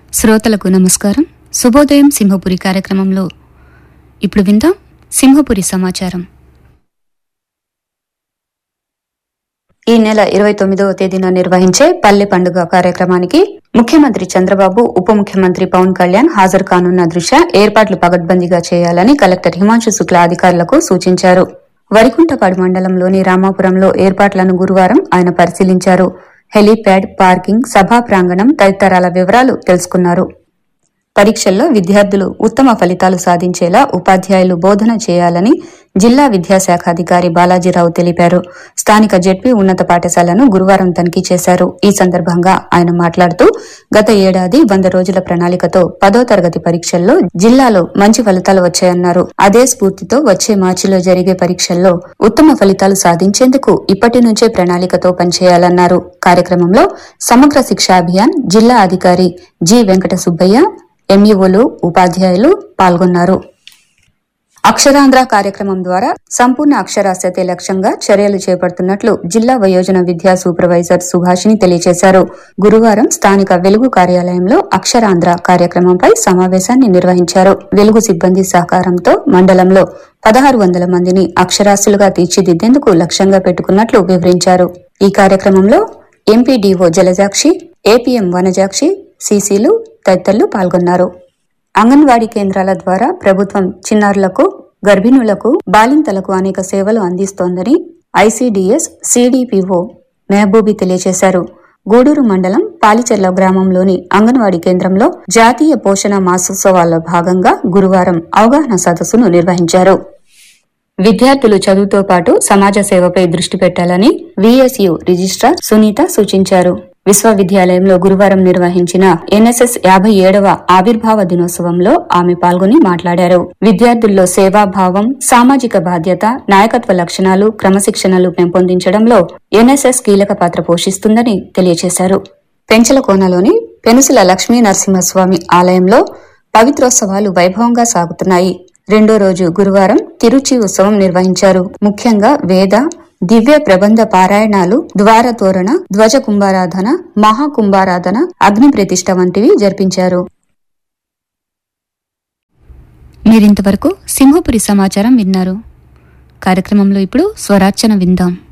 శ్రోతలకు నమస్కారం శుభోదయం సింహపురి కార్యక్రమంలో ఇప్పుడు విందాం సింహపురి సమాచారం ఈ నెల ఇరవై తొమ్మిదవ తేదీన నిర్వహించే పల్లె పండుగ కార్యక్రమానికి ముఖ్యమంత్రి చంద్రబాబు ఉప ముఖ్యమంత్రి పవన్ కళ్యాణ్ హాజరు కానున్న దృష్ట్యా ఏర్పాట్లు పగడ్బందీగా చేయాలని కలెక్టర్ హిమాంశు శుక్లా అధికారులకు సూచించారు వరికుంటపాడు మండలంలోని రామాపురంలో ఏర్పాట్లను గురువారం ఆయన పరిశీలించారు హెలీప్యాడ్ పార్కింగ్ సభా ప్రాంగణం తదితరాల వివరాలు తెలుసుకున్నారు పరీక్షల్లో విద్యార్థులు ఉత్తమ ఫలితాలు సాధించేలా ఉపాధ్యాయులు బోధన చేయాలని జిల్లా విద్యాశాఖ అధికారి బాలాజీరావు తెలిపారు స్థానిక జెడ్పీ ఉన్నత పాఠశాలను గురువారం తనిఖీ చేశారు ఈ సందర్భంగా ఆయన మాట్లాడుతూ గత ఏడాది వంద రోజుల ప్రణాళికతో పదో తరగతి పరీక్షల్లో జిల్లాలో మంచి ఫలితాలు వచ్చాయన్నారు అదే స్ఫూర్తితో వచ్చే మార్చిలో జరిగే పరీక్షల్లో ఉత్తమ ఫలితాలు సాధించేందుకు ఇప్పటి నుంచే ప్రణాళికతో పనిచేయాలన్నారు కార్యక్రమంలో సమగ్ర శిక్షా అభియాన్ జిల్లా అధికారి జి వెంకట సుబ్బయ్య ఎంఈఓలు ఉపాధ్యాయులు పాల్గొన్నారు అక్షరాంధ్ర కార్యక్రమం ద్వారా సంపూర్ణ అక్షరాస్యతే లక్ష్యంగా చర్యలు చేపడుతున్నట్లు జిల్లా వయోజన విద్యా సూపర్వైజర్ సుభాషిని తెలియజేశారు గురువారం స్థానిక వెలుగు కార్యాలయంలో అక్షరాంధ్ర కార్యక్రమంపై సమావేశాన్ని నిర్వహించారు వెలుగు సిబ్బంది సహకారంతో మండలంలో పదహారు వందల మందిని అక్షరాస్యులుగా తీర్చిదిద్దేందుకు లక్ష్యంగా పెట్టుకున్నట్లు వివరించారు ఈ కార్యక్రమంలో ఎంపీడీఓ జలజాక్షి ఏపీఎం వనజాక్షి సీసీలు తదితరులు పాల్గొన్నారు అంగన్వాడీ కేంద్రాల ద్వారా ప్రభుత్వం చిన్నారులకు గర్భిణులకు బాలింతలకు అనేక సేవలు అందిస్తోందని ఐసీడీఎస్ సిడిపిఓ మెహబూబి తెలియజేశారు గూడూరు మండలం పాలిచెర్ల గ్రామంలోని అంగన్వాడీ కేంద్రంలో జాతీయ పోషణ మాసోత్సవాల్లో భాగంగా గురువారం అవగాహన సదస్సును నిర్వహించారు విద్యార్థులు చదువుతో పాటు సమాజ సేవపై దృష్టి పెట్టాలని విఎస్యు రిజిస్ట్రార్ సునీత సూచించారు విశ్వవిద్యాలయంలో గురువారం నిర్వహించిన ఎన్ఎస్ఎస్ యాభై ఏడవ ఆవిర్భావ దినోత్సవంలో ఆమె పాల్గొని మాట్లాడారు విద్యార్థుల్లో సేవాభావం సామాజిక బాధ్యత నాయకత్వ లక్షణాలు క్రమశిక్షణలు పెంపొందించడంలో ఎన్ఎస్ఎస్ కీలక పాత్ర పోషిస్తుందని తెలియజేశారు పెంచలకోనలోని పెనుసుల లక్ష్మీ నరసింహస్వామి ఆలయంలో పవిత్రోత్సవాలు వైభవంగా సాగుతున్నాయి రెండో రోజు గురువారం తిరుచి ఉత్సవం నిర్వహించారు ముఖ్యంగా వేద దివ్య ప్రబంధ పారాయణాలు ద్వార తోరణ ధ్వజ కుంభారాధన మహాకుంభారాధన అగ్ని ప్రతిష్ట వంటివి జరిపించారు మీరింతవరకు సింహపురి సమాచారం విన్నారు కార్యక్రమంలో ఇప్పుడు స్వరార్చన విందాం